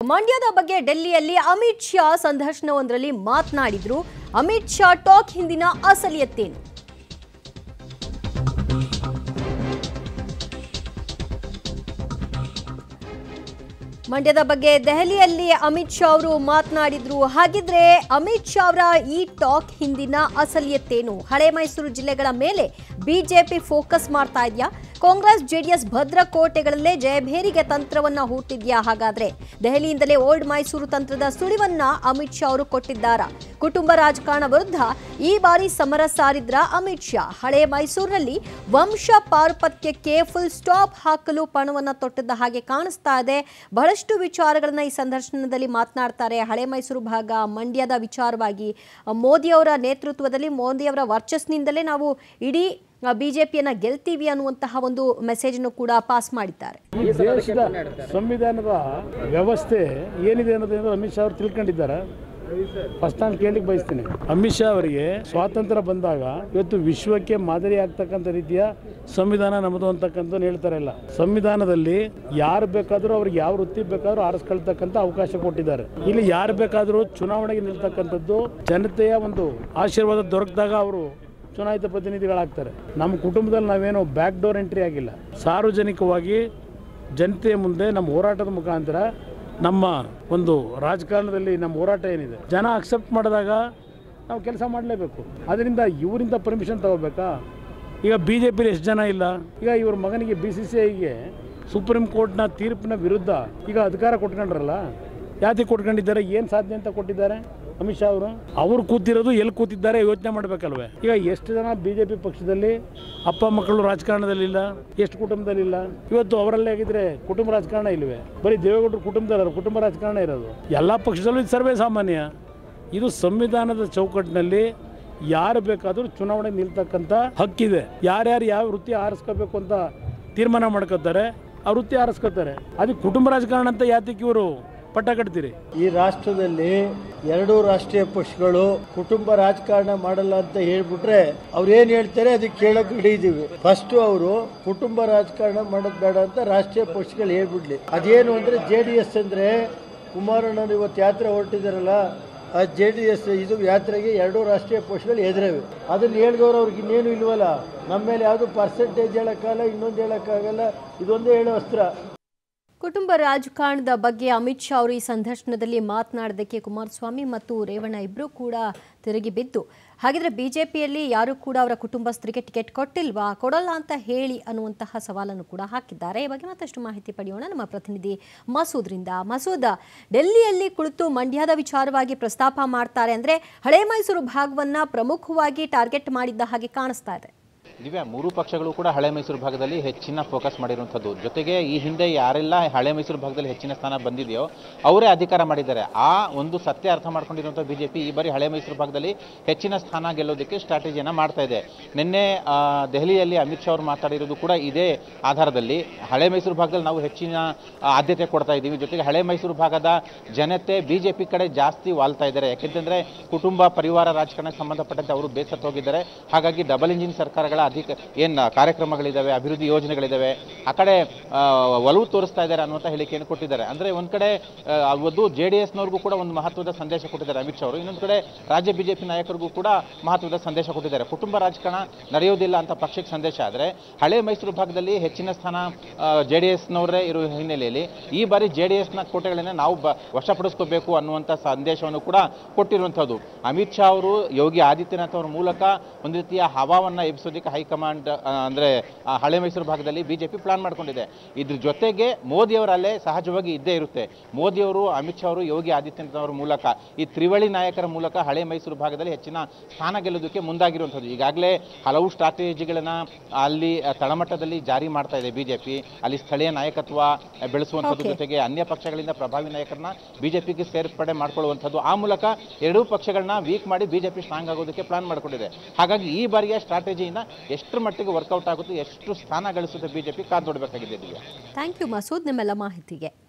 ಮಂಡ್ಯದ ಬಗ್ಗೆ ಡೆಲ್ಲಿಯಲ್ಲಿ ಅಮಿತ್ ಶಾ ಸಂದರ್ಶನವೊಂದರಲ್ಲಿ ಮಾತನಾಡಿದ್ರು ಅಮಿತ್ ಶಾ ಟಾಕ್ ಹಿಂದಿನ ಅಸಲಿಯತ್ತೇನು ಮಂಡ್ಯದ ಬಗ್ಗೆ ದೆಹಲಿಯಲ್ಲಿ ಅಮಿತ್ ಶಾ ಅವರು ಮಾತನಾಡಿದ್ರು ಹಾಗಿದ್ರೆ ಅಮಿತ್ ಶಾ ಅವರ ಈ ಟಾಕ್ ಹಿಂದಿನ ಅಸಲಿಯತ್ತೇನು ಹಳೆ ಮೈಸೂರು ಜಿಲ್ಲೆಗಳ ಮೇಲೆ ಬಿಜೆಪಿ ಫೋಕಸ್ ಮಾಡ್ತಾ ಇದೆಯಾ ಕಾಂಗ್ರೆಸ್ ಜೆಡಿಎಸ್ ಭದ್ರಕೋಟೆಗಳಲ್ಲೇ ಜಯಭೇರಿಗೆ ತಂತ್ರವನ್ನ ಹೂಟಿದ್ಯಾ ಹಾಗಾದ್ರೆ ದೆಹಲಿಯಿಂದಲೇ ಓಲ್ಡ್ ಮೈಸೂರು ತಂತ್ರದ ಸುಳಿವನ್ನ ಅಮಿತ್ ಶಾ ಅವರು ಕೊಟ್ಟಿದ್ದಾರಾ ಕುಟುಂಬ ರಾಜಕಾರಣ ವಿರುದ್ಧ ಈ ಬಾರಿ ಸಮರ ಸಾರಿದ್ರ ಅಮಿತ್ ಶಾ ಹಳೆ ಮೈಸೂರಿನಲ್ಲಿ ವಂಶ ಪಾರುಪತ್ಯಕ್ಕೆ ಫುಲ್ ಸ್ಟಾಪ್ ಹಾಕಲು ಪಣವನ್ನ ತೊಟ್ಟಿದ್ದ ಹಾಗೆ ಕಾಣಿಸ್ತಾ ಇದೆ ಬಹಳಷ್ಟು ವಿಚಾರಗಳನ್ನ ಈ ಸಂದರ್ಶನದಲ್ಲಿ ಮಾತನಾಡ್ತಾರೆ ಹಳೆ ಮೈಸೂರು ಭಾಗ ಮಂಡ್ಯದ ವಿಚಾರವಾಗಿ ಮೋದಿ ಅವರ ನೇತೃತ್ವದಲ್ಲಿ ಮೋದಿಯವರ ವರ್ಚಸ್ನಿಂದಲೇ ನಾವು ಇಡೀ ಬಿಜೆಪಿಯನ್ನ ಗೆಲ್ತೀವಿ ಅನ್ನುವಂತಹ ಒಂದು ಮೆಸೇಜ್ ಅನ್ನು ಕೂಡ ಪಾಸ್ ಮಾಡಿದ್ದಾರೆ ಈ ದೇಶದ ಸಂವಿಧಾನದ ವ್ಯವಸ್ಥೆ ಏನಿದೆ ಅನ್ನೋದನ್ನ ಅಮಿತ್ ಶಾ ಅವರು ತಿಳ್ಕೊಂಡಿದ್ದಾರೆ ಫಸ್ಟ್ ನಾನು ಕೇಳಲಿಕ್ಕೆ ಬಯಸ್ತೀನಿ ಅಮಿತ್ ಶಾ ಅವರಿಗೆ ಸ್ವಾತಂತ್ರ್ಯ ಬಂದಾಗ ಇವತ್ತು ವಿಶ್ವಕ್ಕೆ ಮಾದರಿ ಆಗ್ತಕ್ಕಂಥ ರೀತಿಯ ಸಂವಿಧಾನ ನಮ್ಮದು ಅಂತಕ್ಕಂಥ ಹೇಳ್ತಾರೆ ಇಲ್ಲ ಸಂವಿಧಾನದಲ್ಲಿ ಯಾರು ಬೇಕಾದರೂ ಅವ್ರಿಗೆ ಯಾವ ವೃತ್ತಿ ಬೇಕಾದರೂ ಆರಿಸ್ಕೊಳ್ತಕ್ಕಂಥ ಅವಕಾಶ ಕೊಟ್ಟಿದ್ದಾರೆ ಇಲ್ಲಿ ಯಾರು ಬೇಕಾದರೂ ಚುನಾವಣೆಗೆ ನಿಲ್ತಕ್ಕಂಥದ್ದು ಜನತೆಯ ಒಂದು ಆಶೀರ್ವಾದ ದೊರಕಿದಾಗ ಅವರು ಚುನಾಯಿತ ಪ್ರತಿನಿಧಿಗಳಾಗ್ತಾರೆ ನಮ್ಮ ಕುಟುಂಬದಲ್ಲಿ ನಾವೇನು ಬ್ಯಾಕ್ ಡೋರ್ ಎಂಟ್ರಿ ಆಗಿಲ್ಲ ಸಾರ್ವಜನಿಕವಾಗಿ ಜನತೆಯ ಮುಂದೆ ನಮ್ಮ ಹೋರಾಟದ ಮುಖಾಂತರ ನಮ್ಮ ಒಂದು ರಾಜಕಾರಣದಲ್ಲಿ ನಮ್ಮ ಹೋರಾಟ ಏನಿದೆ ಜನ ಅಕ್ಸೆಪ್ಟ್ ಮಾಡಿದಾಗ ನಾವು ಕೆಲಸ ಮಾಡಲೇಬೇಕು ಅದರಿಂದ ಇವರಿಂದ ಪರ್ಮಿಷನ್ ತಗೋಬೇಕಾ ಈಗ ಬಿ ಜೆ ಪಿಲಿ ಎಷ್ಟು ಜನ ಇಲ್ಲ ಈಗ ಇವ್ರ ಮಗನಿಗೆ ಬಿ ಸಿ ಸಿ ಐಗೆ ಸುಪ್ರೀಂ ಕೋರ್ಟ್ನ ತೀರ್ಪಿನ ವಿರುದ್ಧ ಈಗ ಅಧಿಕಾರ ಕೊಟ್ಕೊಂಡ್ರಲ್ಲ ಯಾತಿಗೆ ಕೊಟ್ಕೊಂಡಿದ್ದಾರೆ ಏನು ಸಾಧನೆ ಅಂತ ಕೊಟ್ಟಿದ್ದಾರೆ ಅಮಿತ್ ಶಾ ಅವರು ಅವ್ರು ಕೂತಿರೋದು ಎಲ್ಲಿ ಕೂತಿದ್ದಾರೆ ಯೋಚನೆ ಮಾಡಬೇಕಲ್ವೇ ಈಗ ಎಷ್ಟು ಜನ ಬಿ ಜೆ ಪಿ ಪಕ್ಷದಲ್ಲಿ ಅಪ್ಪ ಮಕ್ಕಳು ರಾಜಕಾರಣದಲ್ಲಿಲ್ಲ ಎಷ್ಟು ಕುಟುಂಬದಲ್ಲಿಲ್ಲ ಇವತ್ತು ಅವರಲ್ಲೇ ಆಗಿದ್ರೆ ಕುಟುಂಬ ರಾಜಕಾರಣ ಇಲ್ವೇ ಬರೀ ದೇವೇಗೌಡರು ಕುಟುಂಬದಲ್ಲ ಕುಟುಂಬ ರಾಜಕಾರಣ ಇರೋದು ಎಲ್ಲ ಪಕ್ಷದಲ್ಲೂ ಇದು ಸರ್ವೇ ಸಾಮಾನ್ಯ ಇದು ಸಂವಿಧಾನದ ಚೌಕಟ್ಟಿನಲ್ಲಿ ಯಾರು ಬೇಕಾದರೂ ಚುನಾವಣೆ ನಿಲ್ತಕ್ಕಂಥ ಹಕ್ಕಿದೆ ಯಾರ್ಯಾರು ಯಾವ ವೃತ್ತಿ ಆರಿಸ್ಕೋಬೇಕು ಅಂತ ತೀರ್ಮಾನ ಮಾಡ್ಕೋತಾರೆ ಆ ವೃತ್ತಿ ಆರಿಸ್ಕೋತಾರೆ ಅದಕ್ಕೆ ಕುಟುಂಬ ರಾಜಕಾರಣ ಅಂತ ಯಾತಕ್ಕೆ ಇವರು ಪಟ್ಟ ಕಟ್ತೀರಿ ಈ ರಾಷ್ಟ್ರದಲ್ಲಿ ಎರಡೂ ರಾಷ್ಟ್ರೀಯ ಪಕ್ಷಗಳು ಕುಟುಂಬ ರಾಜಕಾರಣ ಮಾಡಲ್ಲ ಅಂತ ಹೇಳ್ಬಿಟ್ರೆ ಅವ್ರು ಏನ್ ಹೇಳ್ತಾರೆ ಅದಕ್ಕೆ ಕೇಳಕ್ ಹಿಡಿದೀವಿ ಫಸ್ಟ್ ಅವರು ಕುಟುಂಬ ರಾಜಕಾರಣ ಮಾಡೋದ್ ಬೇಡ ಅಂತ ರಾಷ್ಟ್ರೀಯ ಪಕ್ಷಗಳು ಹೇಳ್ಬಿಡ್ಲಿ ಅದೇನು ಅಂದ್ರೆ ಜೆ ಡಿ ಎಸ್ ಅಂದ್ರೆ ಕುಮಾರಣ್ಣನ ಇವತ್ತು ಯಾತ್ರೆ ಹೊರಟಿದಾರಲ್ಲ ಆ ಜೆ ಡಿ ಎಸ್ ಇದು ಯಾತ್ರೆಗೆ ಎರಡೂ ರಾಷ್ಟ್ರೀಯ ಪಕ್ಷಗಳು ಎದುರವೆ ಅದನ್ನ ಹೇಳಿದವರು ಅವ್ರಿಗೆ ಇನ್ನೇನು ಇಲ್ವಲ್ಲ ನಮ್ಮ ಮೇಲೆ ಯಾವುದು ಪರ್ಸೆಂಟೇಜ್ ಹೇಳಕ್ಕಾಗಲ್ಲ ಇನ್ನೊಂದು ಹೇಳಕ್ಕಾಗಲ್ಲ ಇದೊಂದೇ ಹೇಳೋ ಅಸ್ತ್ರ ಕುಟುಂಬ ರಾಜಕಾರಣದ ಬಗ್ಗೆ ಅಮಿತ್ ಶಾ ಅವರು ಈ ಸಂದರ್ಶನದಲ್ಲಿ ಮಾತನಾಡೋದಕ್ಕೆ ಕುಮಾರಸ್ವಾಮಿ ಮತ್ತು ರೇವಣ್ಣ ಇಬ್ಬರು ಕೂಡ ತಿರುಗಿ ಬಿದ್ದು ಹಾಗಿದ್ರೆ ಬಿಜೆಪಿಯಲ್ಲಿ ಯಾರು ಕೂಡ ಅವರ ಕುಟುಂಬಸ್ಥರಿಗೆ ಟಿಕೆಟ್ ಕೊಟ್ಟಿಲ್ವಾ ಕೊಡಲ್ಲ ಅಂತ ಹೇಳಿ ಅನ್ನುವಂತಹ ಸವಾಲನ್ನು ಕೂಡ ಹಾಕಿದ್ದಾರೆ ಈ ಬಗ್ಗೆ ಮತ್ತಷ್ಟು ಮಾಹಿತಿ ಪಡೆಯೋಣ ನಮ್ಮ ಪ್ರತಿನಿಧಿ ಮಸೂದ್ರಿಂದ ಮಸೂದ್ ಡೆಲ್ಲಿಯಲ್ಲಿ ಕುಳಿತು ಮಂಡ್ಯದ ವಿಚಾರವಾಗಿ ಪ್ರಸ್ತಾಪ ಮಾಡ್ತಾರೆ ಅಂದ್ರೆ ಹಳೆ ಮೈಸೂರು ಭಾಗವನ್ನ ಪ್ರಮುಖವಾಗಿ ಟಾರ್ಗೆಟ್ ಮಾಡಿದ್ದ ಹಾಗೆ ಕಾಣಿಸ್ತಾ ಇದೆ ದಿವ್ಯಾ ಮೂರು ಪಕ್ಷಗಳು ಕೂಡ ಹಳೆ ಮೈಸೂರು ಭಾಗದಲ್ಲಿ ಹೆಚ್ಚಿನ ಫೋಕಸ್ ಮಾಡಿರುವಂಥದ್ದು ಜೊತೆಗೆ ಈ ಹಿಂದೆ ಯಾರೆಲ್ಲ ಹಳೆ ಮೈಸೂರು ಭಾಗದಲ್ಲಿ ಹೆಚ್ಚಿನ ಸ್ಥಾನ ಬಂದಿದೆಯೋ ಅವರೇ ಅಧಿಕಾರ ಮಾಡಿದ್ದಾರೆ ಆ ಒಂದು ಸತ್ಯ ಅರ್ಥ ಮಾಡ್ಕೊಂಡಿರುವಂಥ ಬಿಜೆಪಿ ಈ ಬಾರಿ ಹಳೆ ಮೈಸೂರು ಭಾಗದಲ್ಲಿ ಹೆಚ್ಚಿನ ಸ್ಥಾನ ಗೆಲ್ಲೋದಕ್ಕೆ ಸ್ಟ್ರಾಟಜಿಯನ್ನು ಮಾಡ್ತಾ ಇದೆ ನಿನ್ನೆ ಆ, ದೆಹಲಿಯಲ್ಲಿ ಅಮಿತ್ ಶಾ ಅವರು ಮಾತಾಡಿರೋದು ಕೂಡ ಇದೇ ಆಧಾರದಲ್ಲಿ ಹಳೆ ಮೈಸೂರು ಭಾಗದಲ್ಲಿ ನಾವು ಹೆಚ್ಚಿನ ಆ, ಆದ್ಯತೆ ಕೊಡ್ತಾ ಇದ್ದೀವಿ ಜೊತೆಗೆ ಹಳೆ ಮೈಸೂರು ಭಾಗದ ಜನತೆ ಬಿಜೆಪಿ ಕಡೆ ಜಾಸ್ತಿ ವಾಲ್ತಾ ಇದ್ದಾರೆ ಯಾಕೆಂತಂದ್ರೆ ಕುಟುಂಬ ಪರಿವಾರ ರಾಜಕಾರಣಕ್ಕೆ ಸಂಬಂಧಪಟ್ಟಂತೆ ಅವರು ಬೇಸತ್ತು ಹೋಗಿದ್ದಾರೆ ಹಾಗಾಗಿ ಡಬಲ್ ಇಂಜಿನ್ ಸರ್ಕಾರಗಳ ಅಧಿಕ ಏನು ಕಾರ್ಯಕ್ರಮಗಳಿದ್ದಾವೆ ಅಭಿವೃದ್ಧಿ ಯೋಜನೆಗಳಿದ್ದಾವೆ ಆ ಕಡೆ ಆ, ಒಲವು ತೋರಿಸ್ತಾ ಇದ್ದಾರೆ ಅನ್ನುವಂಥ ಹೇಳಿಕೆಯನ್ನು ಕೊಟ್ಟಿದ್ದಾರೆ ಅಂದರೆ ಒಂದು ಕಡೆ ಆ, ಅವತ್ತು ಜೆ ಡಿ ಎಸ್ನವ್ರಿಗೂ ಕೂಡ ಒಂದು ಮಹತ್ವದ ಸಂದೇಶ ಕೊಟ್ಟಿದ್ದಾರೆ ಅಮಿತ್ ಶಾ ಅವರು ಇನ್ನೊಂದು ಕಡೆ ರಾಜ್ಯ ಬಿಜೆಪಿ ನಾಯಕರಿಗೂ ಕೂಡ ಮಹತ್ವದ ಸಂದೇಶ ಕೊಟ್ಟಿದ್ದಾರೆ ಕುಟುಂಬ ರಾಜಕಾರಣ ನಡೆಯೋದಿಲ್ಲ ಅಂತ ಪಕ್ಷಕ್ಕೆ ಸಂದೇಶ ಆದರೆ ಹಳೆ ಮೈಸೂರು ಭಾಗದಲ್ಲಿ ಹೆಚ್ಚಿನ ಸ್ಥಾನ ಜೆ ಡಿ ಎಸ್ನವರೇ ಇರುವ ಹಿನ್ನೆಲೆಯಲ್ಲಿ ಈ ಬಾರಿ ಜೆ ಡಿ ಎಸ್ನ ಕೋಟೆಗಳನ್ನು ನಾವು ಬ ವಶಪಡಿಸ್ಕೋಬೇಕು ಅನ್ನುವಂಥ ಸಂದೇಶವನ್ನು ಕೂಡ ಕೊಟ್ಟಿರುವಂಥದ್ದು ಅಮಿತ್ ಶಾ ಅವರು ಯೋಗಿ ಆದಿತ್ಯನಾಥ್ ಅವರ ಮೂಲಕ ಒಂದು ರೀತಿಯ ಹವಾವನ್ನು ಎಬ್ಬಿಸೋದಕ್ಕೆ ಹೈಕಮಾಂಡ್ ಆ, ಅಂದ್ರೆ ಆ, ಹಳೆ ಮೈಸೂರು ಭಾಗದಲ್ಲಿ ಬಿಜೆಪಿ ಪ್ಲಾನ್ ಮಾಡ್ಕೊಂಡಿದೆ ಇದ್ರ ಜೊತೆಗೆ ಮೋದಿಯವರ ಅಲ್ಲೇ ಸಹಜವಾಗಿ ಇದ್ದೇ ಇರುತ್ತೆ ಮೋದಿಯವರು ಅಮಿತ್ ಶಾ ಅವರು ಯೋಗಿ ಆದಿತ್ಯನಾಥ್ ಅವರ ಮೂಲಕ ಈ ತ್ರಿವಳಿ ನಾಯಕರ ಮೂಲಕ ಹಳೆ ಮೈಸೂರು ಭಾಗದಲ್ಲಿ ಹೆಚ್ಚಿನ ಸ್ಥಾನ ಗೆಲ್ಲೋದಕ್ಕೆ ಮುಂದಾಗಿರುವಂಥದ್ದು ಈಗಾಗಲೇ ಹಲವು ಸ್ಟ್ರಾಟಜಿಗಳನ್ನ ಅಲ್ಲಿ ಆ, ತಳಮಟ್ಟದಲ್ಲಿ ಜಾರಿ ಮಾಡ್ತಾ ಇದೆ ಬಿಜೆಪಿ ಅಲ್ಲಿ ಸ್ಥಳೀಯ ನಾಯಕತ್ವ ಆ, ಬೆಳೆಸುವಂಥದ್ದು Okay. ಜೊತೆಗೆ ಅನ್ಯ ಪಕ್ಷಗಳಿಂದ ಪ್ರಭಾವಿ ನಾಯಕರನ್ನ ಬಿಜೆಪಿಗೆ ಸೇರ್ಪಡೆ ಮಾಡ್ಕೊಳ್ಳುವಂಥದ್ದು ಆ ಮೂಲಕ ಎರಡೂ ಪಕ್ಷಗಳನ್ನ ವೀಕ್ ಮಾಡಿ ಬಿಜೆಪಿ ಸ್ಟ್ರಾಂಗ್ ಆಗೋದಕ್ಕೆ ಪ್ಲಾನ್ ಮಾಡ್ಕೊಂಡಿದೆ ಹಾಗಾಗಿ ಈ ಬಾರಿಯ ಸ್ಟ್ರಾಟಜಿಯಿಂದ ಎಷ್ಟರ ಮಟ್ಟಿಗೆ ವರ್ಕೌಟ್ ಆಗುತ್ತೆ ಎಷ್ಟು ಸ್ಥಾನ ಗಳಿಸುತ್ತೆ ಬಿಜೆಪಿ ಕಾದು ನೋಡಬೇಕಾಗಿದೆ ದಿವ್ಯಾ ಥ್ಯಾಂಕ್ ಯು ಮಸೂದ್ ನಿಮ್ಮೆಲ್ಲ ಮಾಹಿತಿಗೆ